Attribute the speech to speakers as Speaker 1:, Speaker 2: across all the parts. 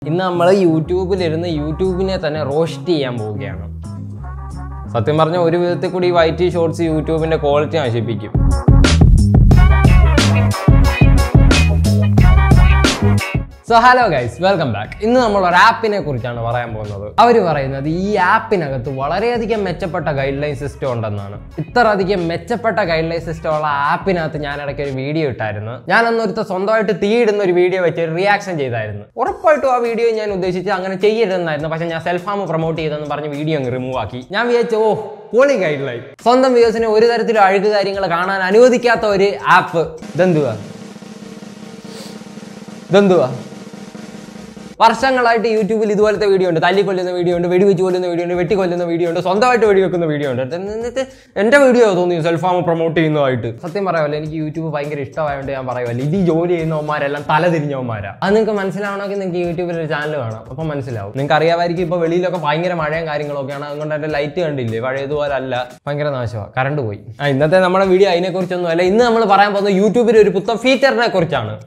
Speaker 1: ഇന്ന് നമ്മൾ യൂട്യൂബിലിരുന്ന് യൂട്യൂബിനെ തന്നെ റോസ്റ്റ് ചെയ്യാൻ പോവുകയാണ് സത്യം പറഞ്ഞ ഒരു വിധത്തിൽ കൂടി ഈ വൈറ്റ് ഷോർട്സ് യൂട്യൂബിന്റെ ക്വാളിറ്റി നശിപ്പിക്കും so hello guys welcome back ഇന്ന് നമ്മൾ ഒരു ആപ്പിനെ കുറിച്ചാണ് പറയാൻ പോകുന്നത് അവർ പറയുന്നത് ഈ ആപ്പിനകത്ത് വളരെയധികം മെച്ചപ്പെട്ട ഗൈഡ് ലൈൻ സിസ്റ്റം ഉണ്ടെന്നാണ് ഇത്ര അധികം മെച്ചപ്പെട്ട ഗൈഡ് ലൈൻ സിസ്റ്റം ഉള്ള ആപ്പിനകത്ത് ഞാൻ ഇടയ്ക്ക് ഒരു വീഡിയോ ഇട്ടായിരുന്നു ഞാൻ അന്നൊരുത്ത സ്വന്തമായിട്ട് തീയിടുന്ന ഒരു വീഡിയോ വെച്ച് ഒരു റിയാക്ഷൻ ചെയ്തായിരുന്നു ഉറപ്പായിട്ടും ആ വീഡിയോ ഞാൻ ഉദ്ദേശിച്ച് അങ്ങനെ ചെയ്യരുതെന്നായിരുന്നു പക്ഷെ ഞാൻ സെൽഫ് ഹാം പ്രൊമോട്ട് ചെയ്തെന്ന് പറഞ്ഞ് വീഡിയോ അങ്ങ് റിമൂവ് ആക്കി ഞാൻ വിചാരിച്ചു ഓ പോളി ഗൈഡ് ലൈൻ സ്വന്തം വ്യൂസിനെ ഒരു തരത്തിലും അഴുക്ക് കാര്യങ്ങൾ കാണാൻ അനുവദിക്കാത്ത ഒരു ആപ്പ് ഇതെന്തുവാ ഇതെന്തുവാ വർഷങ്ങളായിട്ട് യൂട്യൂബിൽ ഇതുപോലത്തെ വീഡിയോ ഉണ്ട് തല്ലിക്കൊല്ലുന്ന വീഡിയോ ഉണ്ട് വെടിവെച്ച് കൊല്ലുന്ന വീഡിയോ ഉണ്ട് വെട്ടിക്കൊല്ലുന്ന വീഡിയോ ഉണ്ട് സ്വന്തമായിട്ട് വെടിവെക്കുന്ന വീഡിയോ ഉണ്ട് എന്നിട്ട് എൻ്റെ വീഡിയോ തോന്നി സെൽഫാമ് പ്രൊമോട്ട് ചെയ്യുന്നതായിട്ട് സത്യം പറയാമല്ലോ എനിക്ക് യൂട്യൂബ് ഭയങ്കര ഇഷ്ടമായതുകൊണ്ട് ഞാൻ പറയുമല്ലോ ഇത് ഈ ജോലി ചെയ്യുന്നവന്മാരെല്ലാം തല തിരിഞ്ഞവന്മാരാ അത് നിങ്ങൾക്ക് മനസ്സിലാവണമെങ്കിൽ നിങ്ങൾക്ക് യൂട്യൂബിൽ ഒരു ചാനൽ കാണാം അപ്പം മനസ്സിലാവും നിങ്ങൾക്ക് അറിയാമായിരിക്കും ഇപ്പോൾ വെളിയിലൊക്കെ ഭയങ്കര മഴയും കാര്യങ്ങളൊക്കെയാണ് അതുകൊണ്ട് എൻ്റെ ലൈറ്റ് കണ്ടില്ലേ പഴയതുപോലെ അല്ല ഭയങ്കര നാശമാണ് കറണ്ട് പോയി ആ ഇന്നത്തെ നമ്മുടെ വീഡിയോ അതിനെക്കുറിച്ചൊന്നും അല്ല ഇന്ന് നമ്മൾ പറയാൻ പോകുന്നത് യൂട്യൂബിൽ ഒരു പുത്തൻ ഫീച്ചറിനെ കുറിച്ചാണ്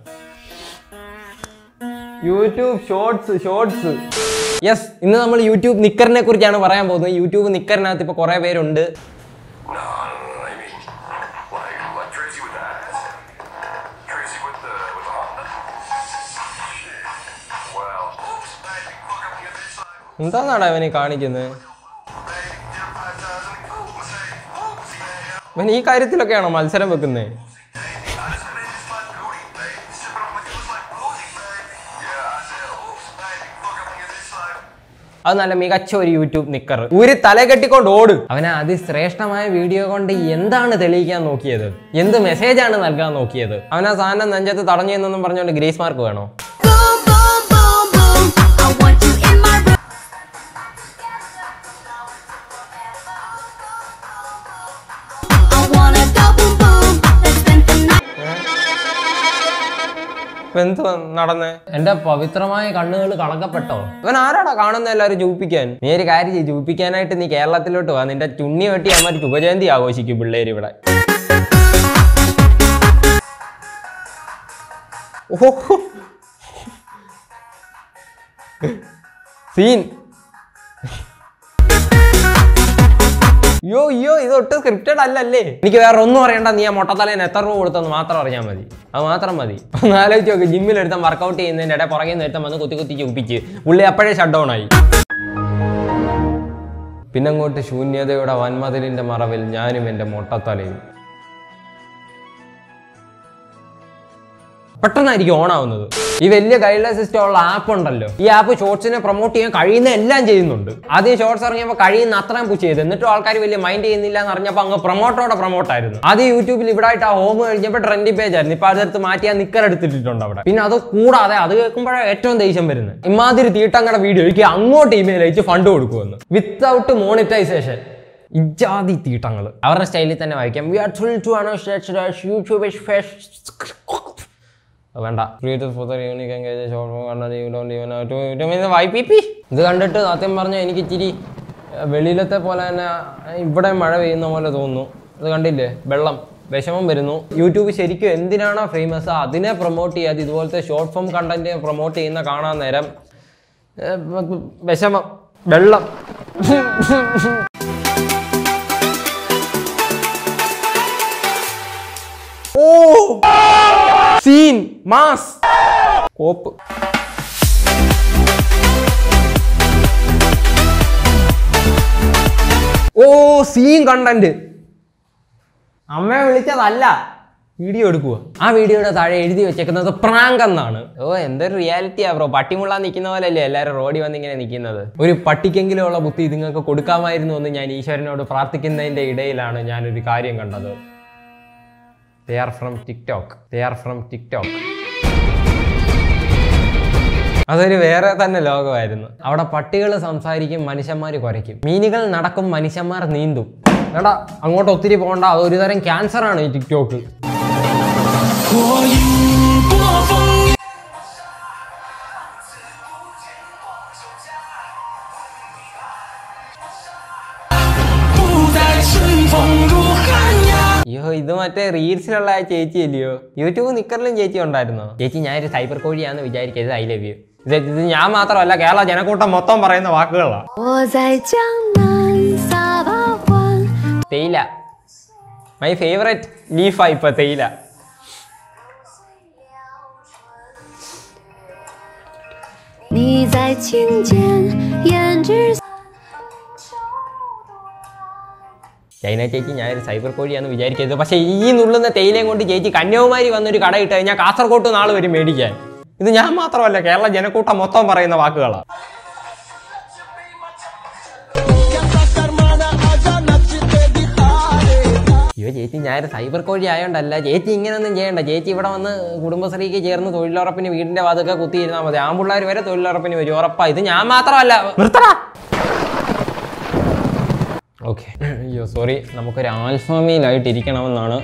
Speaker 1: യൂട്യൂബ് ഷോർട്സ് ഷോർട്സ് യെസ് ഇന്ന് നമ്മൾ യൂട്യൂബ് നിക്കറിനെ കുറിച്ചാണ് പറയാൻ പോകുന്നത് യൂട്യൂബ് നിക്കറിനകത്ത് ഇപ്പോൾ കുറേ പേരുണ്ട്
Speaker 2: No, I mean, like, like Tracy with that. Tracy with the with the Honda. Shit. Well, oops, baby, fuck up here this side.
Speaker 1: എന്താന്നാടാ ഇവനെ കാണിക്കുന്നത്
Speaker 2: Baby, did it five times and oops, mistake. Oops, yeah.
Speaker 1: ഇവൻ ഈ കാര്യത്തിലൊക്കെയാണോ മത്സരം വെക്കുന്നത്
Speaker 2: I just made this my booty, baby. Sipping on my juice like boozy, baby. Yeah, I said, oops, baby, fuck up here this side.
Speaker 1: അത് നല്ല മികച്ച ഒരു YouTube നിക്കർ ഒരു തല കെട്ടിക്കൊണ്ട് ഓട് അവനെ അതിശ്രേഷ്ഠമായ വീഡിയോ കൊണ്ട് എന്താണ് തെളിയിക്കാൻ നോക്കിയത് എന്ത് മെസ്സേജാണ് നൽകാൻ നോക്കിയത് അവനാ സാധനം നെഞ്ചത്ത് തടഞ്ഞു എന്നൊന്നും പറഞ്ഞുകൊണ്ട് ഗ്രേസ് മാർക്ക് വേണോ
Speaker 3: Boom, boom, boom, boom. I want you in my room. I wanna go boom, boom. Let's spend the night.
Speaker 1: ഇപ്പൊ എന്ത് നടന്നേ എന്റെ പവിത്രമായ കണ്ണുകൾ കളങ്കപ്പെട്ടോ ഇവൻ ആരാടാ കാണുന്ന എല്ലാവരും ചൂപ്പിക്കാൻ നീ ഒരു കാര്യം ചെയ്യും ചൂപ്പിക്കാനായിട്ട് നീ കേരളത്തിലോട്ട് വാ നിന്റെ ചുണ്ണി വെട്ടി അമ്മ ശുഭജയന്തി ആഘോഷിക്കും പിള്ളേര് ഇവിടെ ഓഹോ സീൻ യോ യോ ഇത് ഒട്ടും സ്ക്രിപ്റ്റഡ് അല്ലല്ലേ എനിക്ക് വേറെ ഒന്നും അറിയണ്ട നീ ആ മൊട്ടത്തലേന് എത്ര രൂപ കൊടുത്തെന്ന് മാത്രം അറിഞ്ഞാൽ മതി അത് മാത്രം മതി ഒന്ന് ആലോചിച്ച് നോക്ക് ജിമ്മിൽ എടുത്താൽ വർക്കൗട്ട് ചെയ്യുന്നതിൻ്റെ ഇടയിൽ പുറകെ നിന്ന് എടുത്താൽ വന്ന് കുത്തി കുത്തി ചുപ്പിച്ച് പുള്ളി അപ്പോഴേ ഷട്ട് ഡൗൺ ആയി പിന്നങ്ങോട്ട് ശൂന്യതയുടെ വൻമതിലിന്റെ മറവിൽ ഞാനും എൻ്റെ മൊട്ടത്തലയും പെട്ടെന്നായിരിക്കും ഓൺ ആവുന്നത് ഈ വലിയ ഗൈഡ് ലൈൻ സിസ്റ്റം ഉള്ള ആപ്പ് ഉണ്ടല്ലോ ഈ ആപ്പ് ഷോർട്സിനെ പ്രൊമോട്ട് ചെയ്യാൻ കഴിയുന്ന എല്ലാം ചെയ്യുന്നുണ്ട് ആദ്യം ഷോർട്സ് ഇറങ്ങിയപ്പോൾ കഴിയുന്ന അത്രയും പുഷ് ചെയ്ത് എന്നിട്ടും ആൾക്കാർ വലിയ മൈൻഡ് ചെയ്യുന്നില്ല എന്ന് അറിഞ്ഞപ്പോൾ അങ്ങ് പ്രൊമോട്ടോടെ പ്രൊമോട്ട് ആയിരുന്നു ആദ്യം യൂട്യൂബിൽ ഇവിടെ ആയിട്ട് ആ ഹോം കഴിഞ്ഞപ്പോൾ ട്രെൻഡി പേജ് ആയിരുന്നു ഇപ്പൊ അതെടുത്ത് മാറ്റി ആ നിക്കർ എടുത്തിട്ടുണ്ട് അവിടെ പിന്നെ അത് കൂടാതെ അത് കേൾക്കുമ്പോഴാണ് ഏറ്റവും ദേഷ്യം വരുന്നത് ഇമാതിരി തീട്ടങ്ങളുടെ വീഡിയോ എനിക്ക് അങ്ങോട്ട് ഇമെയിൽ അയച്ച് ഫണ്ട് കൊടുക്കുമെന്ന് വിത്തൗട്ട് മോണിറ്റൈസേഷൻ ഇജാതി തീട്ടങ്ങൾ അവരുടെ സ്റ്റൈലിൽ തന്നെ വായിക്കാം we are thrilled to announce that YouTube is first വേണ്ട creative for the unique engage short form കണ്ടാൽ you don't even to to means Y P P ഇത് കണ്ടിട്ട് സത്യം പറഞ്ഞാൽ എനിക്ക് ഇച്ചിരി ഏർ, വെളിയിലത്തെ പോലെ തന്നെ ഇവിടെ മഴ പെയ്യുന്ന പോലെ തോന്നുന്നു ഇത് കണ്ടില്ലേ വെള്ളം വിഷമം വരുന്നു യൂട്യൂബ് ശരിക്കും എന്തിനാണോ ഫേമസ് അതിനെ പ്രൊമോട്ട് ചെയ്യാതെ ഇതുപോലത്തെ ഷോർട്ട് ഫോം കണ്ടന്റ് പ്രൊമോട്ട് ചെയ്യുന്ന കാണാൻ നേരം ഏർ, വിഷമം വെള്ളം ഓ സീൻ മാസ് കോപ്പ് ഓ സീൻ കണ്ടന്റ് അമ്മയെ വിളിച്ചതല്ല വീഡിയോ എടുക്കുക ആ വീഡിയോയുടെ താഴെ എഴുതി വെച്ചേക്കുന്നത് പ്രാങ്ക് എന്നാണ് ഓ എന്തൊരു റിയാലിറ്റിയാ ബ്രോ പട്ടിമുള്ള നിൽക്കുന്ന പോലെയല്ലേ എല്ലാവരും റോഡി വന്ന് ഇങ്ങനെ നിൽക്കുന്നത് ഒരു പട്ടിക്കെങ്കിലും ഉള്ള ബുദ്ധി നിങ്ങൾക്ക് കൊടുക്കാമായിരുന്നു എന്ന് ഞാൻ ഈശ്വരനോട് പ്രാർത്ഥിക്കുന്നതിന്റെ ഇടയിലാണ് ഞാനൊരു കാര്യം കണ്ടത് they are from TikTok they are from TikTok അതൊരു വേറെ തന്നെ ലോകമായിരുന്നു അവിടെ പട്ടികൾ സംസാരിക്കും മനുഷ്യന്മാർ കുരയ്ക്കും മീനുകൾ നടക്കും മനുഷ്യന്മാർ നീന്തും എടാ അങ്ങോട്ട് ഒത്തിരി പോകണ്ട അതൊരു തരം ക്യാൻസർ ആണ് ഈ ടിക്ടോക്ക് അയ്യോ ഇത് മറ്റേ റീൽസിലുള്ള ആ ചേച്ചി അല്ലയോ യൂട്യൂബ് നിക്കറിലും ചേച്ചി ഉണ്ടായിരുന്നോ ചേച്ചി ഞാനൊരു സൈബർ കോഴിയാന്ന് വിചാരിക്കരുത് ഐ ലവ് യു ഇത് ഇത് ഞാൻ മാത്രമല്ല കേരള ജനക്കൂട്ടം മൊത്തം പറയുന്ന വാക്കുകളാണ്
Speaker 3: 我在江南撒把欢。
Speaker 1: തേയില മൈ ഫേവറേറ്റ് ലീഫാ ഇപ്പൊ തേയില
Speaker 3: 你在青间胭脂
Speaker 1: ചൈന ചേച്ചി ഞാൻ ഒരു സൈബർ കോഴിയാന്ന് വിചാരിക്കരുത് പക്ഷേ ഈ നുള്ളുന്ന തേയിലയും കൊണ്ട് ചേച്ചി കന്യാകുമാരി വന്നൊരു കട ഇട്ട് കഴിഞ്ഞാൽ കാസർഗോട്ട് നാൾ വരും മേടിക്കാൻ ഇത് ഞാൻ മാത്രമല്ല കേരള ജനക്കൂട്ടം മൊത്തം പറയുന്ന വാക്കുകളാണ് അയ്യോ ചേച്ചി ഞാൻ ഒരു സൈബർ കോഴി ആയതുകൊണ്ടല്ല ചേച്ചി ഇങ്ങനെയൊന്നും ചെയ്യണ്ട ചേച്ചി ഇവിടെ വന്ന് കുടുംബശ്രീക്ക് ചേർന്ന് തൊഴിലുറപ്പിന് വീടിന്റെ വാതൊക്കെ കുത്തിയിരുന്നാൽ മതി ആമ്പിള്ളേർ വരെ തൊഴിലുറപ്പിന് വരും ഉറപ്പാ ഇത് ഞാൻ മാത്രമല്ല നിർത്തടാ ഓക്കെ അയ്യോ സോറി നമുക്കൊരു ആൽഫാമിയിലായിട്ട് ഇരിക്കണമെന്നാണ്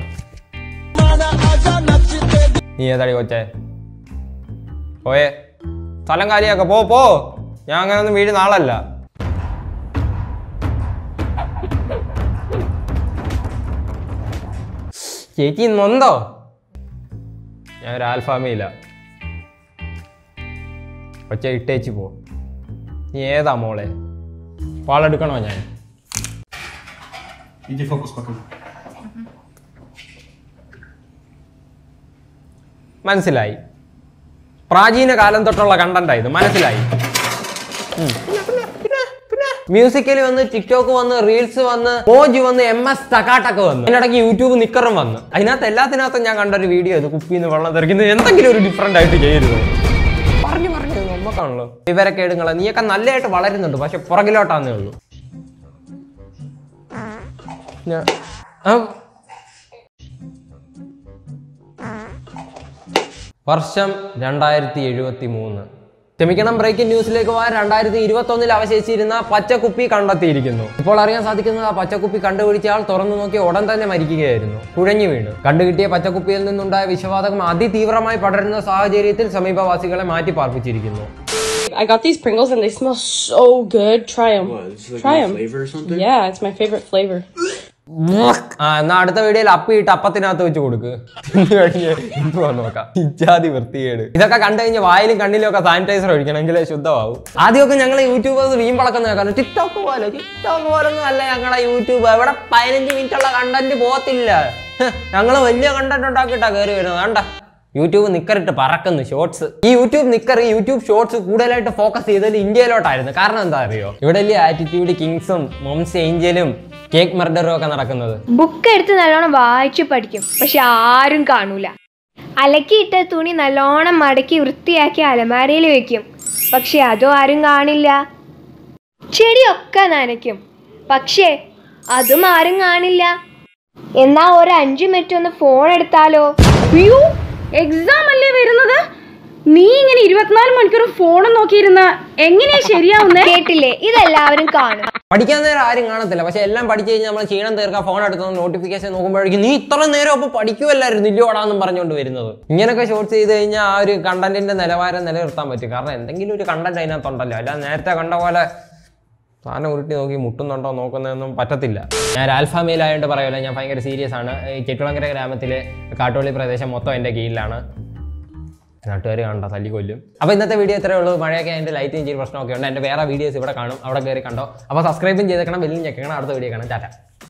Speaker 1: നീ ഏതാടി കൊച്ചേ പോയേ സ്ഥലം കാലിയാക്ക പോ പോ ഞാൻ അങ്ങനെ ഒന്നും വീട് നാളല്ല ചേച്ചി നൊന്തോ ഞാൻ ഒരു ആൽഫാമിയില്ല കൊച്ച ഇട്ടേച്ച് പോ നീ ഏതാ മോളെ വാളെടുക്കണോ ഞാൻ
Speaker 4: Idzie fokus pakuj.
Speaker 1: മനസ്സിലായി പ്രാചീന കാലം തൊട്ടുള്ള കണ്ടന്റ് ഇത് മനസ്സിലായി മ്യൂസിക്കലി വന്ന് ടിക്ടോക്ക് വന്ന് റീൽസ് വന്ന് മോജ് വന്ന് എം എസ് തക്കാട്ടൊക്കെ വന്നു അതിനിടയ്ക്ക് യൂട്യൂബ് നിക്കറും വന്നു അതിനകത്ത് എല്ലാത്തിനകത്തും ഞാൻ കണ്ടൊരു വീഡിയോ ഇത് കുപ്പിന്ന് വെള്ളം തെറിക്കുന്നത് എന്തെങ്കിലും ഒരു ഡിഫറെന്റ് ആയിട്ട് ചെയ്യരുത് പറഞ്ഞു പറഞ്ഞു നമുക്കാണല്ലോ വിവരക്കേടുങ്ങളെ നീയൊക്കെ നല്ലതായിട്ട് വളരുന്നുണ്ട് പക്ഷെ പുറകിലോട്ടാന്നേ ഉള്ളൂ ഞാ- ആ, വർഷം രണ്ടായിരത്തി എഴുപത്തി മൂന്ന് ക്ഷമിക്കണം ബ്രേക്കിംഗ് ന്യൂസിലേക്ക് പോകാൻ രണ്ടായിരത്തി ഇരുപത്തി ഒന്നിൽ അവശേഷിച്ചിരുന്ന പച്ചക്കുപ്പി കണ്ടെത്തിയിരിക്കുന്നു ഇപ്പോൾ അറിയാൻ സാധിക്കുന്നത് ആ പച്ചക്കുപ്പി കണ്ടുപിടിച്ച ആൾ തുറന്നു നോക്കി ഉടൻ തന്നെ മരിക്കുകയായിരുന്നു കുഴഞ്ഞു വീണ് കണ്ടുകിട്ടിയ പച്ചക്കുപ്പിയിൽ നിന്നുണ്ടായ വിഷവാതകം അതിതീവ്രമായി പടരുന്ന സാഹചര്യത്തിൽ സമീപവാസികളെ മാറ്റി പാർപ്പിച്ചിരിക്കുന്നു
Speaker 5: I got these Pringles and they smell so good. Try them.
Speaker 4: What? Is it like
Speaker 5: Try
Speaker 4: new
Speaker 5: them.
Speaker 4: flavor or something?
Speaker 5: Yeah, it's my favorite flavor.
Speaker 1: ആ എന്നാ അടുത്ത വീഡിയോയിൽ അപ്പിയിട്ട് അപ്പത്തിനകത്ത് വെച്ച് കൊടുക്ക് തിന്നു കഴിഞ്ഞ് എന്തുവാ നോക്കാം ഇജാതി വൃത്തികേട് ഇതൊക്കെ കണ്ടു കഴിഞ്ഞ് വായിലും കണ്ണിലും ഒക്കെ സാനിറ്റൈസർ ഒഴിക്കണം എങ്കിലേ ശുദ്ധമാവും ആദ്യമൊക്കെ ഞങ്ങൾ യൂട്യൂബേഴ്സ് വീമ്പളക്കം നോക്കാൻ ടിക്ടോക്ക് പോലെ ടിക്ടോക്ക് പോലൊന്നും അല്ല ഞങ്ങളെ യൂട്യൂബ് ഇവിടെ പതിനഞ്ച് മിനിറ്റ് ഉള്ള കണ്ടന്റ് പോകത്തില്ല ഞങ്ങൾ വലിയ കണ്ടന്റ് ഉണ്ടാക്കിയിട്ടാ കയറി വരുന്നത് വേണ്ട യൂട്യൂബ് നിക്കറിട്ട് പറക്കുന്നു ഷോർട്സ് ഈ യൂട്യൂബ് നിക്കർ ഈ യൂട്യൂബ് ഷോർട്സ് കൂടുതലായിട്ട് ഫോക്കസ് ചെയ്തത് ഇന്ത്യയിലോട്ടായിരുന്നു കാരണം എന്താ അറിയോ ഇവിടെ അല്ലേ ആറ്റിറ്റ്യൂഡ് കിങ്സും മൊംസ് ഏഞ്ചലും കേക്ക് മർഡറും ഒക്കെ നടക്കുന്നത്
Speaker 6: ബുക്ക് എടുത്ത് നല്ലോണം വായിച്ചു പഠിക്കും പക്ഷെ ആരും കാണൂല അലക്കിയിട്ട തുണി നല്ലോണം മടക്കി വൃത്തിയാക്കി അലമാരയിൽ വെക്കും പക്ഷെ അതും ആരും കാണില്ല ചെടിയൊക്കെ നനയ്ക്കും പക്ഷേ അതും ആരും കാണില്ല എന്നാ ഒരു അഞ്ചു മിനിറ്റ് ഒന്ന് ഫോൺ എടുത്താലോ
Speaker 5: അയ്യോ എക്സാം അല്ലേ വരുന്നത് നീ ഇങ്ങനെ ഇരുപത്തിനാല് മണിക്കൂർ ഫോണും നോക്കിയിരുന്ന എങ്ങനെയാ ശരിയാവുന്നേ
Speaker 6: കേട്ടില്ലേ ഇതെല്ലാവരും കാണും
Speaker 1: പഠിക്കാൻ നേരം ആരും കാണത്തില്ല പക്ഷെ എല്ലാം പഠിച്ചു കഴിഞ്ഞാൽ നമ്മൾ ക്ഷീണം തീർക്കാൻ ഫോൺ എടുത്ത് നോട്ടിഫിക്കേഷൻ നോക്കുമ്പോഴേക്കും നീ ഇത്ര നേരം അപ്പൊ പഠിക്കുമല്ലായിരുന്നു ഇല്ലോടാന്നും പറഞ്ഞുകൊണ്ട് വരുന്നത് ഇങ്ങനെയൊക്കെ ഷോർട്സ് ചെയ്ത് കഴിഞ്ഞാൽ ആ ഒരു കണ്ടന്റിന്റെ നിലവാരം നിലനിർത്താൻ പറ്റും കാരണം എന്തെങ്കിലും ഒരു കണ്ടന്റ് അതിനകത്തുണ്ടല്ലോ അല്ല നേരത്തെ കണ്ട പോലെ സാധനം ഉരുട്ടി നോക്കി മുട്ടുന്നുണ്ടോ നോക്കുന്നതൊന്നും പറ്റത്തില്ല ഞാൻ ആൽഫാമയിലായതുകൊണ്ട് പറയുമല്ലോ ഞാൻ ഭയങ്കര സീരിയസ് ആണ് ഈ ചെട്ടുളങ്കര ഗ്രാമത്തിലെ കാട്ടോളി പ്രദേശം മൊത്തം എൻ്റെ കീഴിലാണ് നാട്ടുകാർ കണ്ട തല്ലി കൊല്ലും അപ്പോൾ ഇന്നത്തെ വീഡിയോ ഇത്രയേ ഉള്ളൂ മഴയൊക്കെ അതിൻ്റെ ലൈറ്റ് ഇഞ്ചിരി പ്രശ്നമൊക്കെ ഉണ്ട് എൻ്റെ വേറെ വീഡിയോസ് ഇവിടെ കാണും അവിടെ കയറി കണ്ടോ അപ്പോൾ സബ്സ്ക്രൈബും ചെയ്തേക്കണം ബെല്ലും ഞെക്കണം അടുത്ത വീഡിയോ കാണാം ടാറ്റ